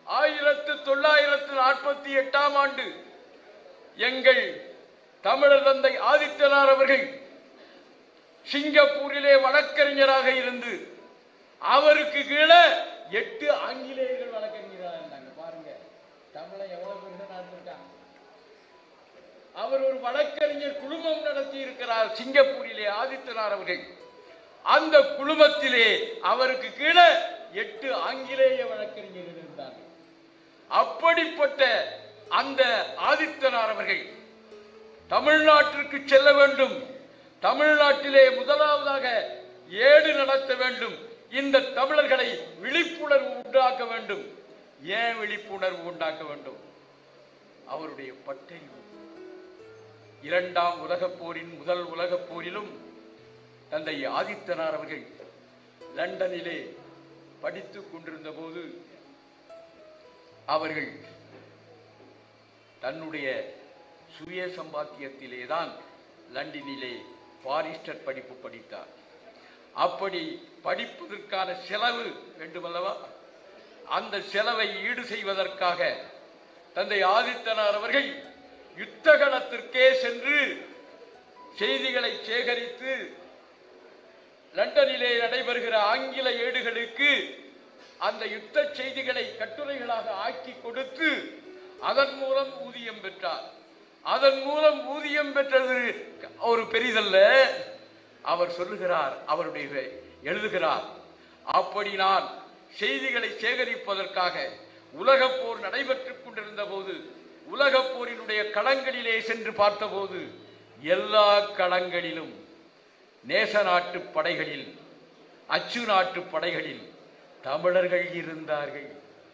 ஆயிரத்து தொள்ளாயிரத்து நாற்பத்தி எட்டாம் ஆண்டு எங்கள் தமிழர் தந்தை ஆதித்தனார் அவர்கள் சிங்கப்பூரிலே வழக்கறிஞராக இருந்து அவருக்கு கீழே எட்டு ஆங்கிலேயர்கள் வழக்கறிஞராக இருந்தாங்க பாருங்க தமிழை எவ்வளவு பேர் நடத்திருக்காங்க அவர் ஒரு வழக்கறிஞர் குழுமம் நடத்தி இருக்கிறார் சிங்கப்பூரிலே ஆதித்தனார் அவர்கள் அந்த குழுமத்திலே அவருக்கு கீழே எட்டு ஆங்கிலேய வழக்கறிஞர்கள் இருந்தார்கள் அப்படிப்பட்ட அந்த ஆதித்தனார் அவர்கள் தமிழ்நாட்டிற்கு செல்ல வேண்டும் தமிழ்நாட்டிலே முதலாவதாக ஏடு நடத்த வேண்டும் இந்த தமிழர்களை விழிப்புணர்வு உண்டாக்க வேண்டும் ஏன் விழிப்புணர்வு உண்டாக்க வேண்டும் அவருடைய பட்டறிவு இரண்டாம் உலகப் போரின் முதல் உலகப் போரிலும் தந்தை ஆதித்தனார் அவர்கள் லண்டனிலே படித்துக் கொண்டிருந்த போது அவர்கள் தன்னுடைய சுய சம்பாத்தியத்திலே தான் லண்டனிலே பாரிஸ்டர் படிப்பு படித்தார் அப்படி படிப்பதற்கான செலவு வேண்டுமல்லவா அந்த செலவை ஈடு செய்வதற்காக தந்தை ஆதித்தனார் அவர்கள் யுத்தகலத்திற்கே சென்று செய்திகளை சேகரித்து லண்டனிலே நடைபெறுகிற ஆங்கில ஏடுகளுக்கு அந்த யுத்த செய்திகளை கட்டுரைகளாக ஆக்கி கொடுத்து அதன் மூலம் ஊதியம் பெற்றார் அதன் மூலம் ஊதியம் பெற்றது ஒரு பெரிதல்ல அவர் சொல்லுகிறார் அவருடைய எழுதுகிறார் அப்படி நான் செய்திகளை சேகரிப்பதற்காக உலகப் போர் நடைபெற்றுக் கொண்டிருந்த போது உலகப் போரினுடைய களங்களிலே சென்று பார்த்தபோது எல்லா களங்களிலும் நேச நாட்டு படைகளில் அச்சு நாட்டு படைகளில் தமிழர்கள் இருந்தார்கள்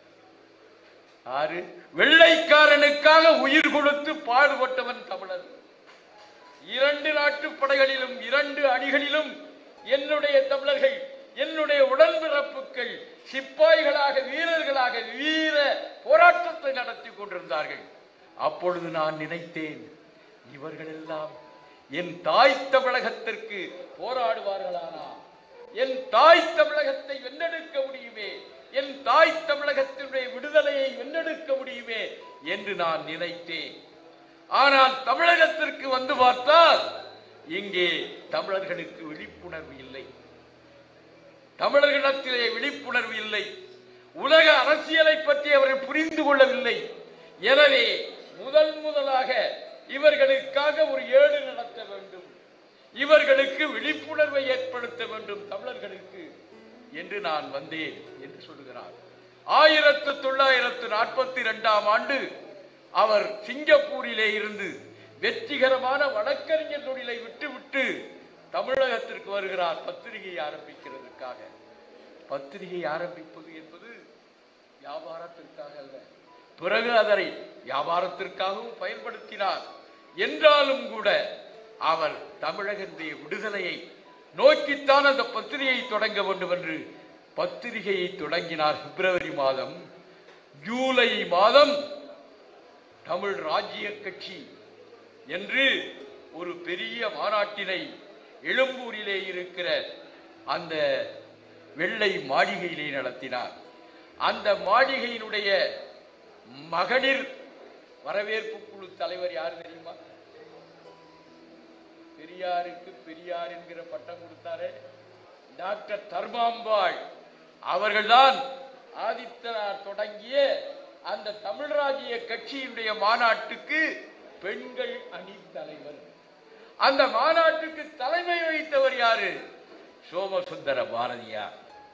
ஆறு வெள்ளைக்காரனுக்காக உயிர் கொடுத்து பாடுபட்டவன் தமிழர் இரண்டு நாட்டு படைகளிலும் இரண்டு அணிகளிலும் என்னுடைய தமிழர்கள் என்னுடைய உடன்பிறப்புகள் சிப்பாய்களாக வீரர்களாக வீர போராட்டத்தை நடத்தி கொண்டிருந்தார்கள் அப்பொழுது நான் நினைத்தேன் இவர்களெல்லாம் என் தாய் தமிழகத்திற்கு போராடுவார்களானா என் தாய் தமிழகத்தை வென்றெடுக்க முடியுமே என் தாய் தமிழகத்தினுடைய விடுதலையை வென்றெடுக்க முடியுமே என்று நான் நினைத்தேன் ஆனால் தமிழகத்திற்கு வந்து பார்த்தால் இங்கே தமிழர்களுக்கு விழிப்புணர்வு இல்லை தமிழர்களிடத்திலே விழிப்புணர்வு இல்லை உலக அரசியலை பற்றி அவர்கள் புரிந்து கொள்ளவில்லை எனவே முதல் முதலாக இவர்களுக்காக ஒரு ஏடு நடத்த வேண்டும் இவர்களுக்கு விழிப்புணர்வை ஏற்படுத்த வேண்டும் தமிழர்களுக்கு என்று நான் வந்தேன் என்று சொல்லுகிறார் ஆயிரத்து தொள்ளாயிரத்து நாற்பத்தி இரண்டாம் ஆண்டு அவர் சிங்கப்பூரிலே இருந்து வெற்றிகரமான வழக்கறிஞர் தொழிலை விட்டுவிட்டு தமிழகத்திற்கு வருகிறார் பத்திரிகை ஆரம்பிக்கிறதுக்காக பத்திரிகை ஆரம்பிப்பது என்பது வியாபாரத்திற்காக அல்ல பிறகு அதனை வியாபாரத்திற்காகவும் பயன்படுத்தினார் என்றாலும் கூட அவர் தமிழகத்திய விடுதலையை நோக்கித்தான் அந்த பத்திரிகையை தொடங்க வேண்டும் என்று பத்திரிகையை தொடங்கினார் பிப்ரவரி மாதம் ஜூலை மாதம் தமிழ் ராஜ்ய கட்சி என்று ஒரு பெரிய மாநாட்டினை எழும்பூரிலே இருக்கிற அந்த வெள்ளை மாளிகையிலே நடத்தினார் அந்த மாளிகையினுடைய மகளிர் வரவேற்பு குழு தலைவர் யார் தெரியுமா பெரியாருக்கு பெரியார் என்கிற பட்டம் கொடுத்தாரே டாக்டர் தர்மாம்பாள் அவர்கள்தான் ஆதித்தனார் தொடங்கிய அந்த தமிழ்ராஜ்ய கட்சியினுடைய மாநாட்டுக்கு பெண்கள் அணி தலைவர் அந்த மாநாட்டுக்கு தலைமை வகித்தவர் யாரு சோமசுந்தர பாரதியார்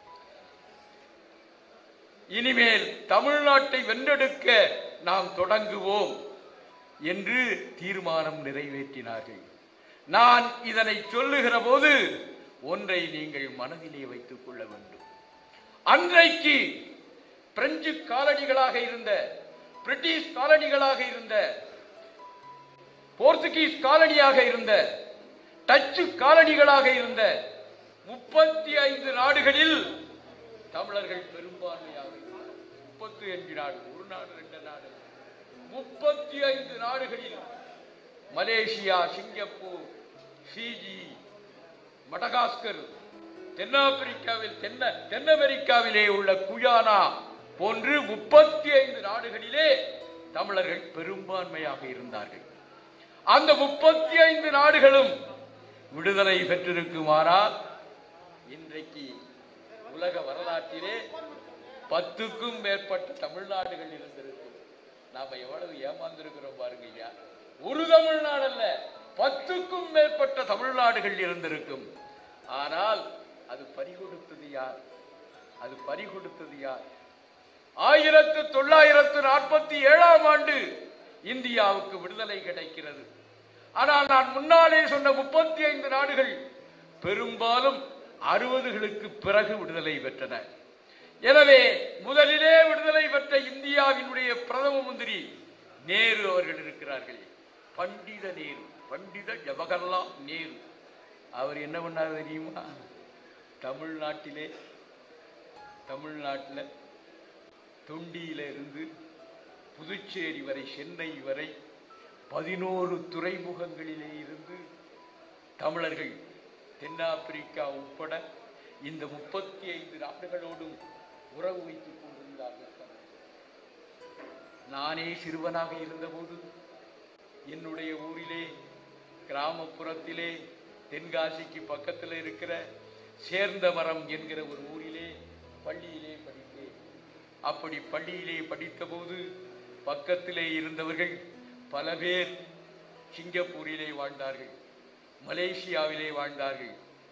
இனிமேல் தமிழ்நாட்டை வென்றெடுக்க நாம் தொடங்குவோம் என்று தீர்மானம் நிறைவேற்றினார்கள் நான் இதனை சொல்லுகிற போது ஒன்றை நீங்கள் மனதிலே வைத்துக் கொள்ள வேண்டும் அன்றைக்கு பிரெஞ்சு காலனிகளாக இருந்த பிரிட்டிஷ் காலனிகளாக இருந்த போர்த்துகீஸ் காலனியாக இருந்த டச்சு காலனிகளாக இருந்த முப்பத்தி ஐந்து நாடுகளில் தமிழர்கள் பெரும்பான்மையாக முப்பத்தி அஞ்சு நாடு ஒரு நாடு ரெண்டு நாடு முப்பத்தி ஐந்து நாடுகளில் மலேசியா சிங்கப்பூர் ஃபிஜி மடகாஸ்கர் தென்னாப்பிரிக்காவில் தென்ன தென் அமெரிக்காவிலே உள்ள குயானா போன்று முப்பத்தி ஐந்து நாடுகளிலே தமிழர்கள் பெரும்பான்மையாக இருந்தார்கள் அந்த முப்பத்தி ஐந்து நாடுகளும் விடுதலை பெற்றிருக்குமானால் இன்றைக்கு உலக வரலாற்றிலே பத்துக்கும் மேற்பட்ட தமிழ்நாடுகள் இருந்திருக்கும் நாம எவ்வளவு ஏமாந்திருக்கிறோம் பாருங்க ஐயா ஒரு தமிழ்நாடு அல்ல பத்துக்கும் மேற்பட்ட தமிழ்நாடுகள் இருந்திருக்கும் ஆனால் அது பறிகொடுத்தது யார் அது பறிகொடுத்தது யார் ஆயிரத்து தொள்ளாயிரத்து நாற்பத்தி ஏழாம் ஆண்டு இந்தியாவுக்கு விடுதலை கிடைக்கிறது ஆனால் நான் முன்னாலே சொன்ன முப்பத்தி ஐந்து நாடுகள் பெரும்பாலும் அறுபதுகளுக்கு பிறகு விடுதலை பெற்றன எனவே முதலிலே விடுதலை பெற்ற இந்தியாவினுடைய பிரதம மந்திரி நேரு அவர்கள் இருக்கிறார்கள் பண்டித நேரு பண்டித ஜவஹர்லால் நேரு அவர் என்ன பண்ணார் தெரியுமா தமிழ்நாட்டிலே தமிழ்நாட்டில் தொண்டியில இருந்து புதுச்சேரி வரை சென்னை வரை பதினோரு துறைமுகங்களிலே இருந்து தமிழர்கள் தென்னாப்பிரிக்கா உட்பட இந்த முப்பத்தி ஐந்து நாடுகளோடும் உறவு வைத்துக் கொண்டிருந்தார்கள் நானே சிறுவனாக இருந்தபோது என்னுடைய ஊரிலே கிராமப்புறத்திலே தென்காசிக்கு பக்கத்தில் இருக்கிற சேர்ந்தமரம் என்கிற ஒரு ஊரிலே பள்ளியிலே படித்தேன் அப்படி பள்ளியிலே படித்தபோது பக்கத்திலே இருந்தவர்கள் பல பேர் சிங்கப்பூரிலே வாழ்ந்தார்கள் மலேசியாவிலே வாழ்ந்தார்கள்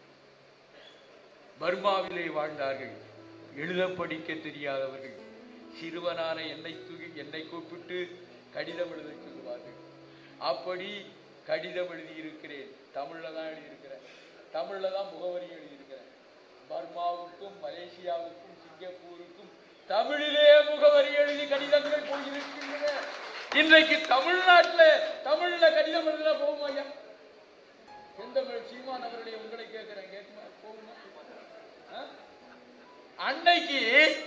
பர்மாவிலே வாழ்ந்தார்கள் எழுத படிக்க தெரியாதவர்கள் சிறுவனான என்னை தூக்கி என்னை கூப்பிட்டு கடிதம் எழுத சொல்லுவார்கள் அப்படி கடிதம் எழுதியிருக்கிறேன் தமிழ்ல தான் எழுதியிருக்கிறேன் தமிழ்ல தான் முகவரி எழுதியிருக்கிறேன் பர்மாவுக்கும் மலேசியாவுக்கும் சிங்கப்பூருக்கும் தமிழிலே முகவரி எழுதி கடிதங்கள் போயிருக்கின்றன இன்றைக்கு தமிழ்நாட்டுல தமிழ்ல கடிதம் எழுதினா போகுமா ஐயா செந்தமிழ் சீமான் அவர்களே உங்களை கேட்கிறேன் கேட்குமா போகுமா ஆ? அன்னைக்கு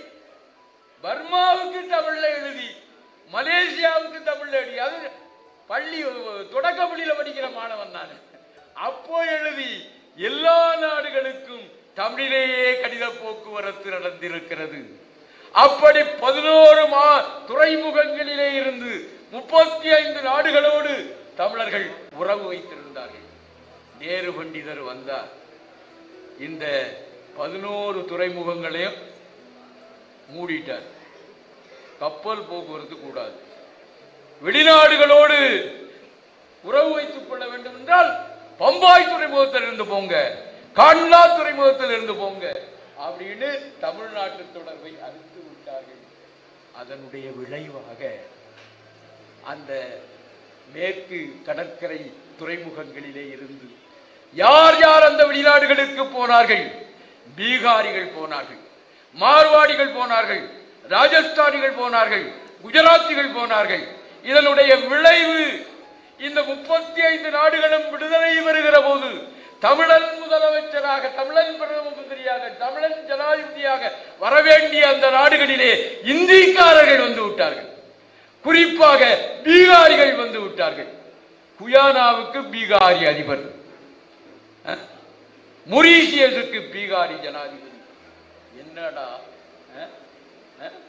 பர்மாவுக்கு தமிழ்ல எழுதி மலேசியாவுக்கு தமிழ்ல எழுதி அது பள்ளி தொடக்க பள்ளியில படிக்கிற மாணவன் நான் அப்போ எழுதி எல்லா நாடுகளுக்கும் தமிழிலேயே கடித போக்குவரத்து நடந்திருக்கிறது அப்படி பதினோரு மா துறைமுகங்களிலே இருந்து முப்பத்தி ஐந்து நாடுகளோடு தமிழர்கள் உறவு வைத்திருந்தார்கள் நேரு பண்டிதர் வந்தார் இந்த பதினோரு துறைமுகங்களையும் மூடிட்டார் கப்பல் போக்குவரத்து கூடாது வெளிநாடுகளோடு உறவு வைத்துக் கொள்ள வேண்டும் என்றால் பம்பாய் துறைமுகத்தில் இருந்து போங்க காண்லா துறைமுகத்தில் இருந்து போங்க அப்படின்னு தமிழ்நாட்டு தொடர்பை அறுத்து விட்டார்கள் அதனுடைய விளைவாக அந்த மேற்கு கடற்கரை துறைமுகங்களிலே இருந்து யார் யார் அந்த வெளிநாடுகளுக்கு போனார்கள் பீகாரிகள் போனார்கள் மார்வாடிகள் போனார்கள் ராஜஸ்தானிகள் போனார்கள் குஜராத்திகள் போனார்கள் இதனுடைய விளைவு இந்த முப்பத்தி ஐந்து நாடுகளும் விடுதலை பெறுகிற போது தமிழன் முதலமைச்சராக தமிழன் பிரதம மந்திரியாக தமிழன் ஜனாதிபதியாக வரவேண்டிய அந்த நாடுகளிலே இந்திக்காரர்கள் வந்து விட்டார்கள் குறிப்பாக பீகாரிகள் வந்து விட்டார்கள் குயானாவுக்கு பீகாரி அதிபர் அஹ், மொரீசியஸுக்கு பீகாரி ஜனாதிபதி என்னடா அஹ், அஹ்?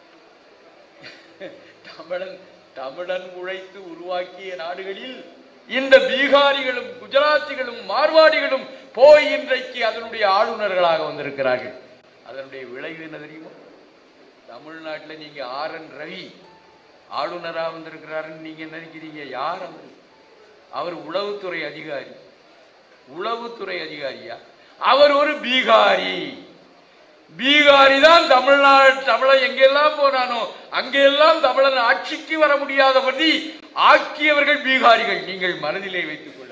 தமிழன் தமிழன் உழைத்து உருவாக்கிய நாடுகளில் இந்த பீகாரிகளும் குஜராத்திகளும் மார்வாடிகளும் போய் இன்றைக்கு அதனுடைய ஆளுநர்களாக வந்திருக்கிறார்கள் அதனுடைய விளைவு என்ன தெரியுமா தமிழ்நாட்டில் நீங்க ஆர் என் ரவி ஆளுநரா வந்திருக்கிறாருன்னு நீங்க நினைக்கிறீங்க யார் அவர் அவர் உளவுத்துறை அதிகாரி உளவுத்துறை அதிகாரியா அவர் ஒரு பீகாரி பீகாரி தான் தமிழ்நாடு தமிழன் எங்கெல்லாம் போனானோ அங்கெல்லாம் தமிழன் ஆட்சிக்கு வர முடியாதபடி ஆக்கியவர்கள் பீகாரிகள் நீங்கள் மனதிலே வைத்துக் கொள்ளுங்கள்